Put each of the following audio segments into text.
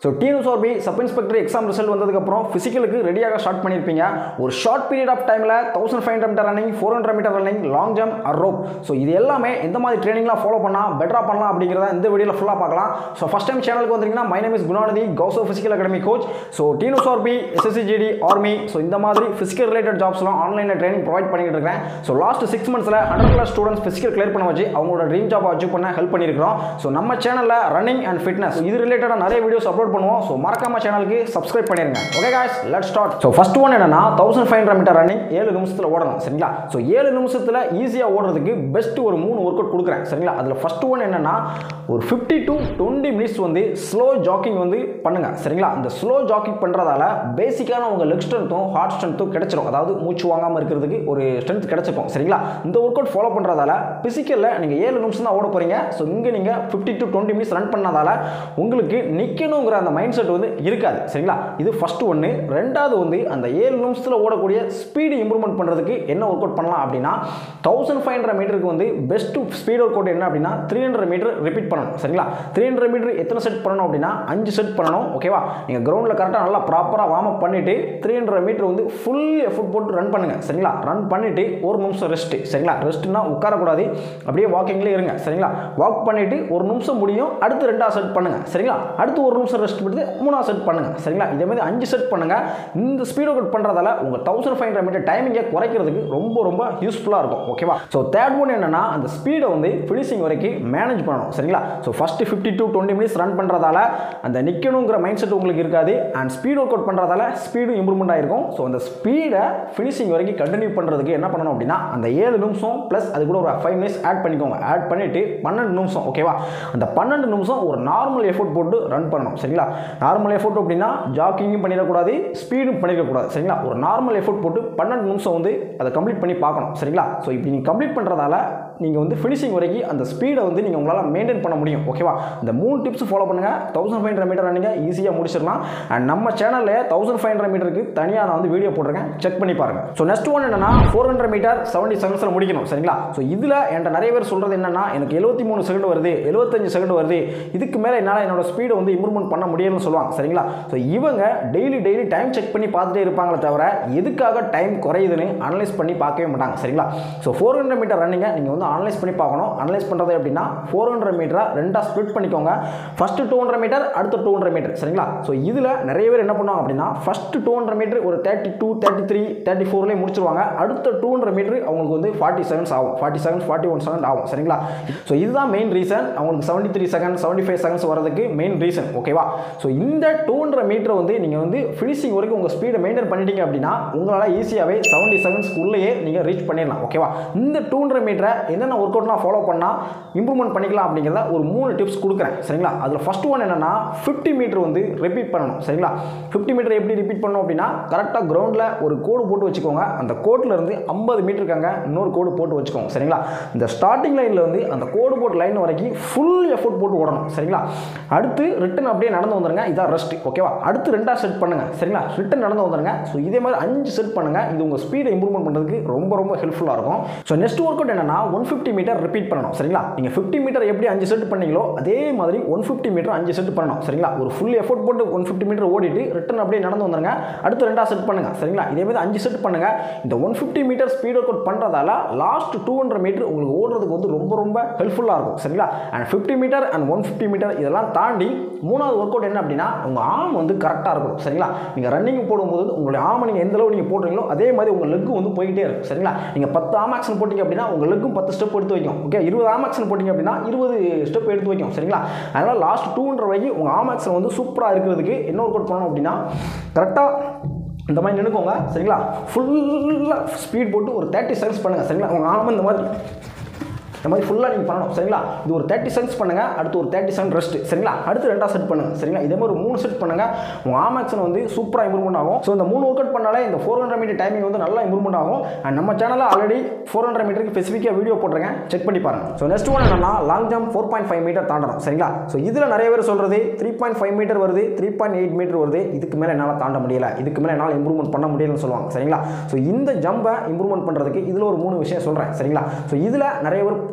so TNSRB sub inspector exam result வந்ததுக்கப்புறம் ஃபிசிக்கலுக்கு ரெடியாக ஸ்டார்ட் பண்ணியிருப்பீங்க ஒரு ஷார்ட் பீரியட் ஆஃப் டைமில் thousand five hundred metre running four hundred metre running long jump or rope so இது எல்லாமே எந்த மாதிரி ட்ரைனிங்லாம் ஃபாலோ பண்ணால் பெட்டராக பண்ணலாம் அப்படிங்கிறத இந்த வீடியோவில் ஃபுல்லாக பார்க்கலாம் ஸோ ஃபஸ்ட் டைம் சேனலுக்கு வந்தீங்கன்னா மை நேம் இஸ் குணாநிதி கௌசோ physical academy coach so TNSRB SSCGD army so இந்த மாதிரி ஃபிசிக்கல் ரிலேட்டட் ஜாப்ஸ்லாம் ஆன்லைனில் ட்ரைனிங் ப்ரொவைட் பண்ணிட்டு இருக்கேன் ஸோ லாஸ்ட் சிக்ஸ் மந்த்ஸில் hundred class students physical clear பண்ண வச்சு அவங்களோட ட்ரீம் ஜாப் அச்சீவ் பண்ண ஹெல்ப் பண்ணியிருக்கிறோம் ஸோ நம்ம சேனலில் ரன்னிங் அண்ட் ஃபிட்னஸ் இது ரிலேட்டடாக நிறைய வீடியோஸ் அப்லோட் பண்ணுவோம் ஸோ மறக்காம சேனலுக்கு சப்ஸ்கிரைப் பண்ணிருங்க okay guys let start so first one என்னன்னா thousand five hundred metre running ஏழு நிமிஷத்தில் ஓடணும் சரிங்களா ஸோ ஏழு நிமிஷத்தில் ஈஸியாக ஓடுறதுக்கு பெஸ்ட் ஒரு மூணு ஒர்க் அவுட் கொடுக்குறேன் சரிங்களா அதில் ஃபர்ஸ்ட் ஒன் என்னன்னா ஒரு ஃபிஃப்டி டு டுவெண்ட்டி மினிட்ஸ் வந்து ஸ்லோ ஜாக்கிங் வந்து பண்ணுங்க சரிங்களா இந்த ஸ்லோ ஜாக்கிங் பண்ணுறதால பேசிக்கான உங்கள் லெக் ஸ்ட்ரென்த்தும் ஹார்ட் ஸ்ட்ரென்த்தும் கிடைச்சிரும் அதாவது மூச்சு வாங்காமல் இருக்கிறதுக்கு ஒரு ஸ்ட்ரென்த் கிடைச்சிருக்கும் சரிங்களா இந்த ஒர்க் அவுட் ஃபாலோ பண்ணுறதால பிசிக்கலில் நீங்கள் ஏழு நிமிஷம் தான் ஓட போகிறீங்க ஸோ இங்கே நீங்கள் fifty to twenty minutes run பண்ணதால உங்களுக்கு நிற்கணுங்கிற அந்த மைண்ட் செட் வந்து இருக்காது சரிங்களா இது ஃபர்ஸ்ட் ஒன்று ரெண்டாவது வந்து அந்த ஏழு நிமிஷத்தில் ஓடக்கூடிய ஸ்பீடு இம்ப்ரூவ்மெண்ட் பண்ணுறதுக்கு என்ன ஒர்க் அவுட் பண்ணலாம் அப்படின்னா தௌசண்ட் ஃபைவ் ஹண்ட்ரட் மீட்டருக்கு வந்து பெஸ்ட் ஸ்பீட் ஒர்க் அவுட் என்ன அப்படின்னா த்ரீ ஹண்ட்ரட் மீட்டர் ரிப்பீட் பண்ணணும் சரிங்களா த்ரீ ஹண்ட்ரட் மீட்டர் எத்தனை செட் பண்ணணும் அப்படின்னா அஞ்சு செட் பண்ணணும் ஓகேவா நீங்கள் கிரவுண்டில் கரெக்டாக நல்லா ப்ராப்பராக வார்ம் அப் பண்ணிவிட்டு த்ரீ ஹண்ட்ரட் மீட்டர் வந்து ஃபுல் எஃபுட் போட்டு ரன் பண்ணுங்கள் சரிங்களா ரன் பண்ணிவிட்டு ஒரு நிமிஷம் ரெஸ்ட்டு சரிங்களா ரெஸ்ட்னா உட்காரக்கூடாது அப்படியே வாக்கிங்லேயே இருங்க சரிங்களா வாக் பண்ணிவிட்டு ஒரு நிமிஷம் முடியும் அடுத்து ரெண்டாவது செட் பண்ணுங்கள் சரிங்களா அடுத்து ஒரு நிமிஷம் ரெஸ்ட் விட்டு மூணாவது செட் பண்ணுங்கள் சரிங்களா இதே மாதிரி அஞ்சு செட் பண்ணுங்கள் இந்த ஸ்பீட் ஒர்க் பண்ணுறதால உங்கள் தௌசண்ட் ஃபைவ் ஹண்ட்ரட் மீட்டர் டைமிங்கை குறைக்கிறதுக்கு ரொம்ப ரொம்ப யூஸ்ஃபுல்லாக இருக்கும் ஓகேவா ஸோ தேர்ட் ஒன் என்னன்னா அந்த ஸ்பீடை வந்து ஃபினிஷிங் வரைக்கும் மேனேஜ் பண்ணணும் சரிங்களா so first fifty to twenty minutes run பண்ணுறதால அந்த நிற்கணுங்கிற மைண்ட் செட் உங்களுக்கு இருக்காது அண்ட் ஸ்பீட் ஒர்க் அவுட் பண்ணுறதால ஸ்பீடும் இம்ப்ரூவ்மெண்ட் ஆயிருக்கும் ஸோ அந்த ஸ்பீடை ஃபினிஷிங் வரைக்கும் கண்டினியூ பண்ணுறதுக்கு என்ன பண்ணணும் அப்படின்னா அந்த ஏழு நிமிஷம் ப்ளஸ் அது கூட ஒரு ஃபைவ் மினிட்ஸ் ஆட் பண்ணிக்கோங்க ஆட் பண்ணிவிட்டு பன்னெண்டு நிமிஷம் ஓகேவா அந்த பன்னெண்டு நிமிஷம் ஒரு நார்மல் எஃபோர்ட் போட்டு ரன் பண்ணணும் சரிங்களா நார்மல் எஃபோர்ட் அப்படின்னா ஜாக்கிங்கும் பண்ணிடக்கூடாது ஸ்பீடும் பண்ணிடக்கூடாது சரிங்களா ஒரு நார்மல் எஃபோர்ட் போட்டு பன்னெண்டு நிமிஷம் வந்து அதை கம்ப்ளீட் பண்ணி பார்க்கணும் சரிங்களா ஸோ இப்படி நீங்கள் கம்ப்ளீட் பண்ணுறதால நீங்கள் வந்து ஃபினிஷிங் வரைக்கும் அந்த ஸ்பீடை வந்து நீங்கள் உங்களால் மெயின்டைன் பண்ண முடியும் ஓகேவா இந்த மூணு டிப்ஸ் ஃபாலோ பண்ணுங்கள் தௌசண்ட் ஃபைவ் ஹண்ட்ரட் மீட்டர் ரன்னிங்க ஈஸியாக முடிச்சிடலாம் அண்ட் நம்ம சேனலில் தௌசண்ட் ஃபைவ் ஹண்ட்ரட் மீட்டருக்கு தனியாக நான் வந்து வீடியோ போட்டிருக்கேன் செக் பண்ணி பாருங்கள் ஸோ நெக்ஸ்ட் ஒன் என்னன்னா ஃபோர் ஹண்ட்ரட் மீட்டர் செவன்ட்டி செகண்ட்ஸில் முடிக்கணும் சரிங்களா ஸோ இதில் என்கிட்ட நிறைய பேர் சொல்கிறது என்னன்னா எனக்கு எழுபத்தி மூணு செகண்ட் வருது எழுபத்தஞ்சு செகண்ட் வருது இதுக்கு மேலே என்னால் என்னோட ஸ்பீடை வந்து இம்ப்ரூவ்மெண்ட் பண்ண முடியும்னு சொல்லுவாங்க சரிங்களா ஸோ இவங்க டெய்லி டெய்லி டைம் செக் பண்ணி பார்த்துட்டே இருப்பாங்களே தவிர எதுக்காக டைம் குறையுதுன்னு அனலைஸ் பண்ணி பார்க்கவே மாட்டாங்க சரிங்களா ஸோ ஃபோர் ஹண்ட்ரட் மீட்டர் ரன்னிங்கை நீங்கள் வந்து அனலைஸ் பண்ணி பார்க்கணும் அனலைஸ் பண்ணுறது எப்படின்னா ஃபோர் ஹண்ட்ரட் மீட்டரை ரெண்டாக ஸ்ப்ளிட் பண்ணிக்கோங்க ஃபஸ்ட்டு டூ ஹண்ட்ரட் மீட்டர் அடுத்த டூ ஹண்ட்ரட் மீட்டர் சரிங்களா ஸோ இதில் நிறைய பேர் என்ன பண்ணுவாங்க அப்படின்னா ஃபஸ்ட்டு டூ ஹண்ட்ரட் மீட்டர் ஒரு thirty two thirty three thirty ஃபோர்லேயே முடிச்சிருவாங்க அடுத்த டூ ஹண்ட்ரட் மீட்டர் அவங்களுக்கு வந்து ஃபார்ட்டி செகண்ட்ஸ் ஆகும் forty seconds forty one second ஆகும் சரிங்களா ஸோ இதுதான் மெயின் ரீசன் அவங்களுக்கு seventy three second seventy five seconds வரதுக்கு மெயின் ரீசன் ஓகேவா ஸோ இந்த டூ ஹண்ட்ரட் மீட்டர் வந்து நீங்கள் வந்து ஃபினிஷிங் வரைக்கும் உங்கள் ஸ்பீடை மெயின்டைன் பண்ணிட்டீங்க அப்படின்னா உங்களால் ஈஸியாகவே செவன்ட்டி செகண்ட்ஸ்க்குள்ளேயே நீங்கள் ரீச் பண்ணிடலாம் ஓகேவா இந்த டூ ஹண்ட்ரட் மீட்டரை என்னென்ன ஒர்க் அவுட்லாம் ஃபாலோ பண்ணால் இம்ப்ரூவ்மெண்ட் பண்ணிக்கலாம் அப்படிங்கிறத ஒரு மூணு டிப்ஸ் கொடுக்குறேன் சரிங்களா அதில் ஃபஸ்ட் ஒன் என்னன்னா ஃபிஃப்டி மீட்டர் வந்து ரிப்பீட் பண்ணணும் சரிங்களா ஃபிஃப்டி மீட்டர் எப்படி ரிப்பீட் பண்ணணும் அப்படின்னா கரெக்டாக கிரவுண்டில் ஒரு கோடு போட்டு வச்சுக்கோங்க அந்த கோட்டில் இருந்து ஐம்பது மீட்டருக்காங்க இன்னொரு கோடு போட்டு வச்சுக்கோங்க சரிங்களா இந்த ஸ்டார்டிங் லைனில் வந்து அந்த கோடு போட்டு லைன் வரைக்கும் ஃபுல் எஃபோர்ட் போட்டு ஓடணும் சரிங்களா அடுத்து ரிட்டன் அப்படியே நடந்து வந்துருங்க இதான் ரெஸ்ட் ஓகேவா அடுத்து ரெண்டாக செட் பண்ணுங்க சரிங்களா ரிட்டன் நடந்து வந்துருங்க ஸோ இதே மாதிரி அஞ்சு செட் பண்ணுங்க இது உங்கள் ஸ்பீடை இம்ப்ரூவ்மெண்ட் பண்ணுறதுக்கு ரொம்ப ரொம்ப ஹெல்ப்ஃபுல்லாக இருக்கும் ஸோ நெக்ஸ்ட் ஒர்க் அவுட் என்னன்னா ஒன் ஃபிஃப்டி மீட்டர் ரிப்பீட் பண்ணணும் சரிங்களா நீங்கள் ஃபிஃப்டி மீட்டர் எப்படி அஞ்சு செட் பண்ணீங்களோ அதே மாதிரி ஒன் ஃபிஃப்டி மீட்டர் அஞ்சு செட் பண்ணணும் சரிங்களா ஒரு ஃபுல் எஃபோர்ட் போட்டு ஒன் ஃபிஃப்டி மீட்டர் ஓடிட்டு ரிட்டன் அப்படியே நடந்து வந்துருங்க அடுத்து ரெண்டாக செட் பண்ணுங்க சரிங்களா இதே மாதிரி அஞ்சு செட் பண்ணுங்க இந்த one fifty metre speed work out பண்ணுறதால லாஸ்ட் டூ ஹண்ட்ரட் மீட்டர் உங்களுக்கு ஓடுறதுக்கு வந்து ரொம்ப ரொம்ப ஹெல்ப்ஃபுல்லாக இருக்கும் சரிங்களா and fifty metre and one fifty metre இதெல்லாம் தாண்டி மூணாவது ஒர்க் அவுட் என்ன அப்படின்னா உங்கள் ஆர்ம் வந்து கரெக்டாக இருக்கணும் சரிங்களா நீங்கள் ரன்னிங் போடும்போது உங்களுடைய ஆர்ம் நீங்கள் எந்த அளவு நீங்கள் போடுறீங்களோ அதே மாதிரி உங்கள் லெக்கு வந்து போயிட்டே இருக்கும் சரிங்களா நீங்கள் பத்து ஆம் ஆக்ஷன் போட்டிங்க அப்படின்னா உங்கள் லெக்கும் பத்து ஸ்டெப் எடுத்து வைக்கும் ஓகே இருபது ஆம் ஆக்ஷன் போட்டிங்க அப்படின்னா இருபது ஸ்டெப் எடுத்து வைக்கும் சரிங்களா அதனால் லாஸ்ட் டூ ஹண்ட்ரட் வரைக்கும் உங்கள் ஆம் ஆக்ஷன் வந்து சூப்பராக இருக்கிறதுக்கு என்ன ஒர்க் அவுட் பண்ணணும் அப்படின்னா கரெக்டாக இந்த மாதிரி நினைக்கோங்க சரிங்களா ஃபுல்லாக ஸ்பீட் போட்டு ஒரு தேர்ட்டி செகண்ட்ஸ் பண்ணுங்கள் சரிங்களா உங்கள் ஆர்ம் இந்த மாதிரி இந்த மாதிரி ஃபுல்லாக நீங்கள் பண்ணணும் சரிங்களா இது ஒரு தேர்ட்டி செகண்ட்ஸ் பண்ணுங்கள் அடுத்து ஒரு தேர்ட்டி செகண்ட் ரெஸ்ட் சரிங்களா அடுத்து ரெண்டாக செட் பண்ணுங்கள் சரிங்களா இதே மாதிரி ஒரு மூணு செட் பண்ணுங்கள் உங்கள் ஆம் ஆக்ஷன் வந்து சூப்பராக இம்ப்ரூவ்மெண்ட் ஆகும் ஸோ இந்த மூணு ஒர்க் அவுட் பண்ணாலே இந்த ஃபோர் ஹண்ட்ரட் மீட்டர் டைமிங் வந்து நல்லா இம்ப்ரூவ்மெண்ட் ஆகும் அண்ட் நம்ம சேனலில் ஆல்ரெடி ஃபோர் ஹண்ட்ரட் மீட்டருக்கு ஸ்பெசிஃபிக்காக வீடியோ போட்டிருக்கேன் செக் பண்ணி பாருங்கள் ஸோ நெக்ஸ்ட் ஒன் என்னன்னா long jump four point five metre தாண்டணும் சரிங்களா ஸோ இதில் நிறைய பேர் சொல்கிறது த்ரீ பாயிண்ட் ஃபைவ் மீட்டர் வருது த்ரீ பாயிண்ட் எயிட் மீட்டர் வருது இதுக்கு மேலே என்னால் தாண்ட முடியல இதுக்கு மேலே என்னால் இம்ப்ரூவ்மெண்ட் பண்ண முடியலன்னு சொல்லுவாங்க சரிங்களா ஸோ இந்த ஜம்பை இம்ப்ரூவ்மெண்ட் பண்ணுறதுக்கு இதில் ஒரு மூணு விஷயம் சொல்கிறேன் சரிங்களா ஸோ இதில் நிறைய பேர்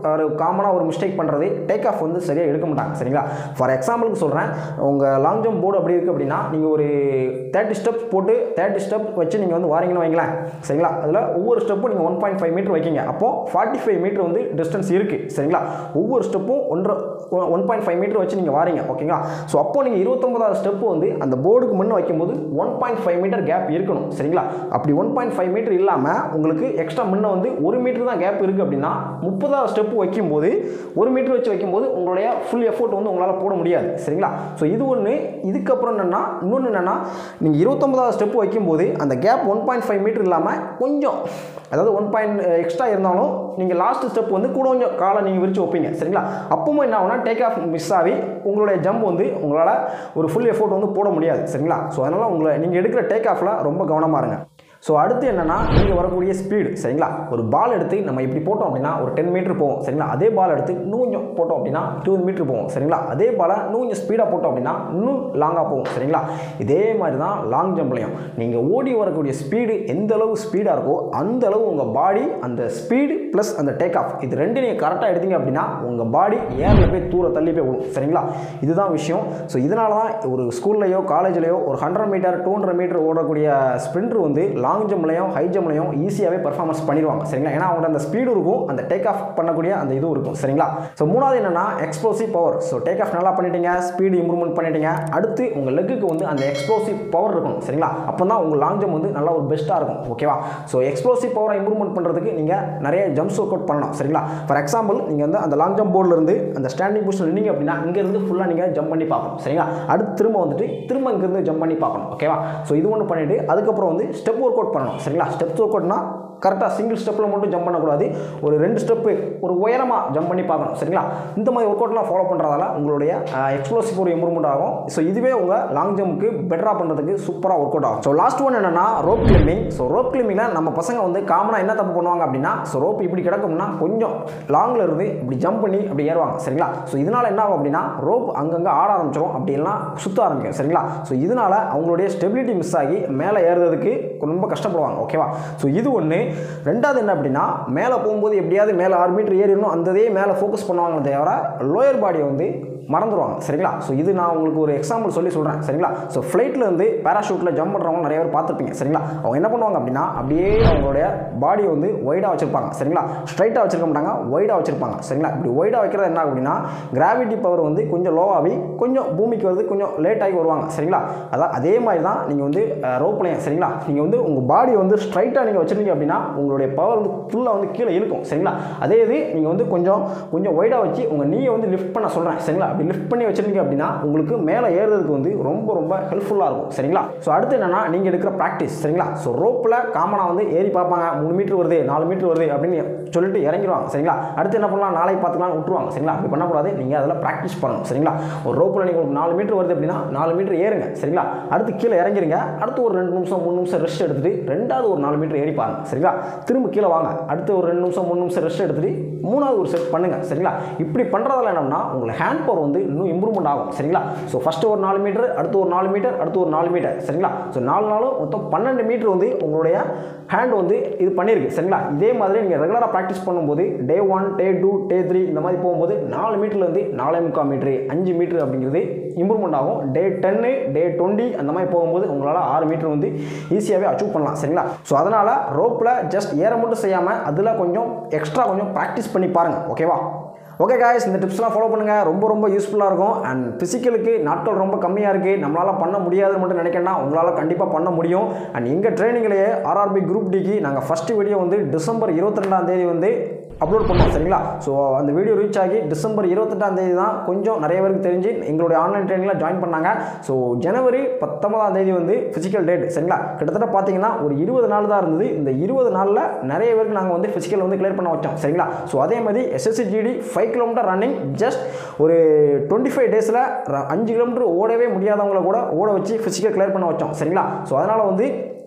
ஒரு காமனாக ஒரு மிஸ்டேக் பண்ணுறது டேக் ஆஃப் வந்து சரியாக எடுக்க மாட்டாங்க சரிங்களா ஃபார் எக்ஸாம்பிளுக்கு சொல்கிறேன் உங்கள் லாங் ஜம்ப் போர்டு அப்படி இருக்குது அப்படின்னா நீங்கள் ஒரு தேர்ட்டி ஸ்டெப்ஸ் போட்டு தேர்ட்டி ஸ்டெப் வச்சு நீங்கள் வந்து வாரீங்கன்னு வைங்களேன் சரிங்களா அதில் ஒவ்வொரு ஸ்டெப்பும் நீங்கள் ஒன் பாயிண்ட் ஃபைவ் மீட்டர் வைக்கிங்க அப்போ ஃபார்ட்டி ஃபைவ் மீட்டர் வந்து டிஸ்டன்ஸ் இருக்குது சரிங்களா ஒவ்வொரு ஸ்டெப்பும் ஒன்றரை ஒன் பாயிண்ட் ஃபைவ் மீட்டர் வச்சு நீங்கள் வாரீங்க ஓகேங்களா ஸோ அப்போ நீங்கள் இருபத்தொம்பதாவது ஸ்டெப்பு வந்து அந்த போர்டுக்கு முன்னே வைக்கும்போது one point five metre gap இருக்கணும் சரிங்களா அப்படி ஒன் பாயிண்ட் ஃபைவ் மீட்டர் இல்லாமல் உங்களுக்கு எக்ஸ்ட்ரா முன்ன வந்து ஒரு மீட்டர் தான் கேப் இருக்குது அப்படின்னா முப்பதாவது ஸ்டெப்பு வைக்கும்போது ஒரு மீட்டர் வச்சு வைக்கும்போது உங்களுடைய ஃபுல் எஃபோர்ட் வந்து உங்களால் போட முடியாது சரிங்களா ஸோ இது ஒன்று இதுக்கப்புறம் என்னென்னா இன்னொன்று என்னென்னா நீங்கள் இருபத்தொம்பதாவது ஸ்டெப்பு வைக்கும்போது அந்த gap one point five metre இல்லாமல் கொஞ்சம் அதாவது ஒன் பாயிண்ட் எக்ஸ்ட்ரா இருந்தாலும் நீங்கள் லாஸ்ட் ஸ்டெப் வந்து கூட கொஞ்சம் காலை நீங்கள் விரிச்சு வைப்பீங்க சரிங்களா அப்பவும் என்ன ஆகுனா டேக் ஆஃப் மிஸ் ஆகி உங்களுடைய ஜம்ப் வந்து உங்களால் ஒரு ஃபுல் எஃபோர்ட் வந்து போட முடியாது சரிங்களா ஸோ அதனால் உங்களை நீங்கள் எடுக்கிற டேக் ஆஃபில் ரொம்ப கவனமாக இருங்க ஸோ அடுத்து என்னென்னா நீங்கள் வரக்கூடிய ஸ்பீடு சரிங்களா ஒரு பால் எடுத்து நம்ம இப்படி போட்டோம் அப்படின்னா ஒரு டென் மீட்டர் போவோம் சரிங்களா அதே பால் எடுத்து இன்னும் கொஞ்சம் போட்டோம் அப்படின்னா இருபது மீட்டர் போவோம் சரிங்களா அதே பாலை இன்னும் கொஞ்சம் ஸ்பீடாக போட்டோம் அப்படின்னா இன்னும் லாங்காக போவோம் சரிங்களா இதே மாதிரி தான் லாங் ஜம்ப்லையும் நீங்கள் ஓடி வரக்கூடிய ஸ்பீடு எந்த அளவு ஸ்பீடாக இருக்கோ அந்த அளவு உங்கள் பாடி அந்த ஸ்பீடு ப்ளஸ் அந்த டேக் ஆஃப் இது ரெண்டு நீங்கள் கரெக்டாக எடுத்தீங்க அப்படின்னா உங்கள் பாடி ஏரில் போய் தூர தள்ளி போய் விடும் சரிங்களா இதுதான் விஷயம் ஸோ இதனால தான் ஒரு ஸ்கூல்லையோ காலேஜ்லையோ ஒரு hundred metre two hundred metre ஓடக்கூடிய ஸ்ப்ரிண்டர் வந்து லாங் ஜம்ப்லையும் ஹை ஜம்ப்லையும் ஈஸியாகவே பர்ஃபார்மன்ஸ் பண்ணிடுவாங்க சரிங்களா ஏன்னா அவங்களோட அந்த ஸ்பீடு இருக்கும் அந்த டேக் ஆஃப் பண்ணக்கூடிய அந்த இதுவும் இருக்கும் சரிங்களா ஸோ மூணாவது என்னன்னா explosive power so take off நல்லா பண்ணிட்டீங்க ஸ்பீடு இம்ப்ரூவ்மெண்ட் பண்ணிட்டீங்க அடுத்து உங்கள் லெக்குக்கு வந்து அந்த எக்ஸ்ப்ளோசிவ் பவர் இருக்கணும் சரிங்களா அப்போ தான் உங்கள் லாங் ஜம்ப் வந்து நல்லா ஒரு பெஸ்ட்டாக இருக்கும் ஓகேவா ஸோ எக்ஸ்ப்ளோசிவ் பவரை இம்ப்ரூவ்மெண்ட் பண்ணுறதுக்கு நீங்கள் நிறைய ஜம்ப்ஸ் ஒர்க் அவுட் பண்ணணும் சரிங்களா ஃபார் எக்ஸாம்பிள் நீங்கள் வந்து அந்த லாங் ஜம்ப் போர்டில் இருந்து அந்த ஸ்டாண்டிங் பொசிஷன் நின்னீங்க அப்படின்னா இங்கேருந்து ஃபுல்லாக நீங்கள் ஜம்ப் பண்ணி பார்க்கணும் சரிங்களா அடுத்து திரும்ப வந்துட்டு திரும்ப இங்கேருந்து ஜம்ப் பண்ணி பார்க்கணும் ஓகேவா ஸோ இது ஒன்று பண்ணிவிட்டு அதுக்கப்புறம் வந்து ஸ்டெப் ஒர்க் அவுட் பண்ணணும் சரிங்களா ஸ்டெப்ஸ் ஒர்க் அவுட்னா கரெக்டாக சிங்கிள் ஸ்டெப்பில் மட்டும் ஜம்ப் பண்ணக்கூடாது ஒரு ரெண்டு ஸ்டெப்பு ஒரு உயரமாக ஜம்ப் பண்ணி பார்க்கணும் சரிங்களா இந்த மாதிரி ஒர்க் அவுட்லாம் ஃபாலோ பண்ணுறதால உங்களுடைய எக்ஸ்ப்ளோசிவ் ஒரு இம்ப்ரூவ்மெண்ட் ஆகும் ஸோ இதுவே உங்கள் லாங் ஜம்ப்புக்கு பெட்டராக பண்ணுறதுக்கு சூப்பராக ஒர்க் அவுட் ஆகும் ஸோ லாஸ்ட் ஒன் என்னன்னா ரோப் கிளிம்பிங் ஸோ ரோப் கிளிம்பிங்கில் நம்ம பசங்க வந்து காமனாக என்ன தப்பு பண்ணுவாங்க அப்படின்னா ஸோ ரோப் இப்படி கிடக்கும்னா கொஞ்சம் லாங்கில் இருந்து இப்படி ஜம்ப் பண்ணி அப்படி ஏறுவாங்க சரிங்களா ஸோ இதனால் என்ன ஆகும் அப்படின்னா ரோப் அங்கங்கே ஆட ஆரம்பிச்சிடும் அப்படி எல்லாம் சுத்த ஆரம்பிக்கும் சரிங்களா ஸோ இதனால் அவங்களுடைய ஸ்டெபிலிட்டி மிஸ் ஆகி மேலே ஏறுறதுக்கு ரொம்ப கஷ்டப்படுவாங்க ஓகேவா ஸோ இது ஒன்று ரெண்டாவது என்ன அப்படின்னா மேலே போகும்போது எப்படியாவது மேலே ஆறு மீட்டர் ஏறிடணும் அந்த இதே மேலே ஃபோக்கஸ் பண்ணுவாங்களே தவிர லோயர் பாடியை வந்து மறந்துடுவாங்க சரிங்களா ஸோ இது நான் உங்களுக்கு ஒரு எக்ஸாம்பிள் சொல்லி சொல்கிறேன் சரிங்களா ஸோ ஃப்ளைட்டில் வந்து பேராஷூட்டில் ஜம்ப் பண்ணுறவங்க நிறைய பேர் பார்த்துருப்பீங்க சரிங்களா அவங்க என்ன பண்ணுவாங்க அப்படின்னா அப்படியே அவங்களுடைய பாடியை வந்து ஒய்டாக வச்சுருப்பாங்க சரிங்களா ஸ்ட்ரைட்டாக வச்சிருக்க மாட்டாங்க ஒய்டாக வச்சுருப்பாங்க சரிங்களா இப்படி ஒய்டாக வைக்கிறது என்ன ஆகும் அப்படின்னா கிராவிட்டி பவர் வந்து கொஞ்சம் லோவாகி கொஞ்சம் பூமிக்கு வருது கொஞ்சம் லேட் ஆகி வருவாங்க சரிங்களா அதான் அதே மாதிரி தான் நீங்கள் வந்து ரோப்லையும் சரிங்களா நீங்கள் வந்து உங்கள் பாடியை வந்து ஸ்ட்ரைட்டாக நீங்கள் வச்சுருந்தீங்க அப்படின்னா உங்களுடைய பவர் வந்து ஃபுல்லாக வந்து கீழே இழுக்கும் சரிங்களா அதே இது நீங்கள் வந்து கொஞ்சம் கொஞ்சம் ஒய்டாக வச்சு உங்கள் நீயை வந்து லிஃப்ட் பண்ண சொல்கிறேன் சரிங்களா அப்படி லிஃப்ட் பண்ணி வச்சிருந்தீங்க அப்படின்னா உங்களுக்கு மேலே ஏறுறதுக்கு வந்து ரொம்ப ரொம்ப ஹெல்ப்ஃபுல்லாக இருக்கும் சரிங்களா ஸோ அடுத்து என்னன்னா நீங்கள் எடுக்கிற ப்ராக்டிஸ் சரிங்களா ஸோ ரோப்பில் காமனாக வந்து ஏறி பார்ப்பாங்க மூணு மீட்டர் வருது நாலு மீட்டர் வருது அப்படின்னு சொல்லிட்டு இறங்கிடுவாங்க சரிங்களா அடுத்து என்ன பண்ணலாம் நாளைக்கு பார்த்துக்கலாம் விட்டுருவாங்க சரிங்களா அப்படி பண்ணக்கூடாது நீங்கள் அதில் ப்ராக்டிஸ் பண்ணணும் சரிங்களா ஒரு ரோப்பில் நீங்கள் உங்களுக்கு நாலு மீட்டர் வருது அப்படின்னா நாலு மீட்டர் ஏறுங்க சரிங்களா அடுத்து கீழே இறங்கிருங்க அடுத்து ஒரு ரெண்டு நிமிஷம் மூணு நிமிஷம் ரெஸ்ட் எடுத்துட்டு ரெண்டாவது ஒரு நாலு மீட்டர் ஏறி பாருங்க சரிங்களா திரும்ப கீழே வாங்க அடுத்து ஒரு ரெண்டு நிமிஷம் மூணு நிமிஷம் ரெஸ்ட் எடுத்துட்டு மூணாவது ஒரு செட் பண்ணுங்க சரிங்களா இப்படி பண்ணுறதால என்னன்னா உங்களை ஹேண்ட் பவர் வந்து இன்னும் இம்ப்ரூவ்மெண்ட் ஆகும் சரிங்களா ஸோ ஃபஸ்ட்டு ஒரு நாலு மீட்டர் அடுத்து ஒரு நாலு மீட்டர் அடுத்து ஒரு நாலு மீட்டர் சரிங்களா ஸோ நாலு நாளும் மொத்தம் பன்னெண்டு மீட்டர் வந்து உங்களுடைய ஹேண்ட் வந்து இது பண்ணியிருக்கு சரிங்களா இதே மாதிரி நீங்கள் ரெகுலராக ப்ராக்டிஸ் பண்ணும்போது day one day two day three இந்த மாதிரி போகும்போது நாலு மீட்டர்லேருந்து நாலே முக்கால் மீட்ரு அஞ்சு மீட்ரு அப்படிங்கிறது இம்ப்ரூவ்மெண்ட் ஆகும் டே டென்னு டே டுவெண்ட்டி அந்த மாதிரி போகும்போது உங்களால் ஆறு மீட்டர் வந்து ஈஸியாகவே அச்சீவ் பண்ணலாம் சரிங்களா ஸோ அதனால் ரோப்பில் ஜஸ்ட் ஏற மட்டும் செய்யாமல் அதில் கொஞ்சம் எக்ஸ்ட்ரா கொஞ்சம் ப்ராக்டிஸ் பண்ணி பாருங்கள் ஓகேவா ஓகே காய்ஸ் இந்த டிப்ஸ்லாம் ஃபாலோ பண்ணுங்கள் ரொம்ப ரொம்ப யூஸ்ஃபுல்லாக இருக்கும் அண்ட் ஃபிசிக்கலுக்கு நாட்கள் ரொம்ப கம்மியாக இருக்குது நம்மளால் பண்ண முடியாதுன்னு மட்டும் நினைக்கிறேன்னா உங்களால் கண்டிப்பாக பண்ண முடியும் அண்ட் எங்கள் ட்ரைனிங்லேயே ஆர்ஆர்பி குரூப் டிக்கு நாங்கள் ஃபஸ்ட்டு வீடியோ வந்து டிசம்பர் இருபத்தி ரெண்டாம் தேதி வந்து அப்லோட் பண்ணோம் சரிங்களா ஸோ அந்த வீடியோ ரீச் ஆகி டிசம்பர் இருபத்தெட்டாம் தேதி தான் கொஞ்சம் நிறைய பேருக்கு தெரிஞ்சு எங்களுடைய ஆன்லைன் ட்ரைனிங்கில் ஜாயின் பண்ணாங்க ஸோ ஜனவரி பத்தொன்பதாம் தேதி வந்து ஃபிசிக்கல் டேட் சரிங்களா கிட்டத்தட்ட பார்த்தீங்கன்னா ஒரு இருபது நாள் தான் இருந்தது இந்த இருபது நாளில் நிறைய பேருக்கு நாங்கள் வந்து ஃபிசிக்கல் வந்து கிளியர் பண்ண வச்சோம் சரிங்களா ஸோ அதே மாதிரி SSC GD five kilometre running just ஒரு டுவெண்ட்டி ஃபைவ் டேஸில் அஞ்சு கிலோமீட்டர் ஓடவே முடியாதவங்கள கூட ஓட வச்சு ஃபிசிக்கல் கிளியர் பண்ண வச்சோம் சரிங்களா ஸோ அதனால் வந்து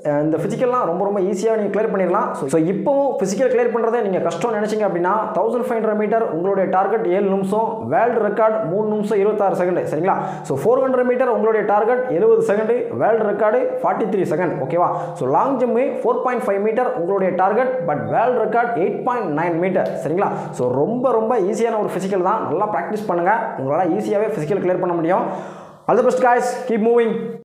அஹ் இந்த ஃபிசிக்கல்லாம் ரொம்ப ரொம்ப ஈஸியாக நீங்கள் கிளியர் பண்ணிடலாம் ஸோ ஸோ இப்போவும் ஃபிசிக்கல் கிளியர் பண்ணுறதே நீங்கள் கஷ்டம்னு நினச்சிங்க அப்படின்னா தௌசண்ட் ஃபைவ் ஹண்ட்ரட் மீட்டர் உங்களுடைய டார்கெட் ஏழு நிமிஷம் வேர்ல்டு ரெக்கார்ட் மூணு நிமிஷம் இருபத்தாறு செகண்ட் சரிங்களா ஸோ ஃபோர் ஹண்ட்ரட் மீட்டர் உங்களுடைய டார்கெட் எழுபது second world record forty three second ஓகேவா so long jump four point five metre உங்களுடைய target but world record eight point nine metre சரிங்களா ஸோ ரொம்ப ரொம்ப ஈஸியான ஒரு ஃபிசிக்கல் தான் நல்லா ப்ராக்டிஸ் பண்ணுங்கள் உங்களால் ஈஸியாகவே ஃபிசிக்கல் கிளியர் பண்ண முடியும் all the best guys keep moving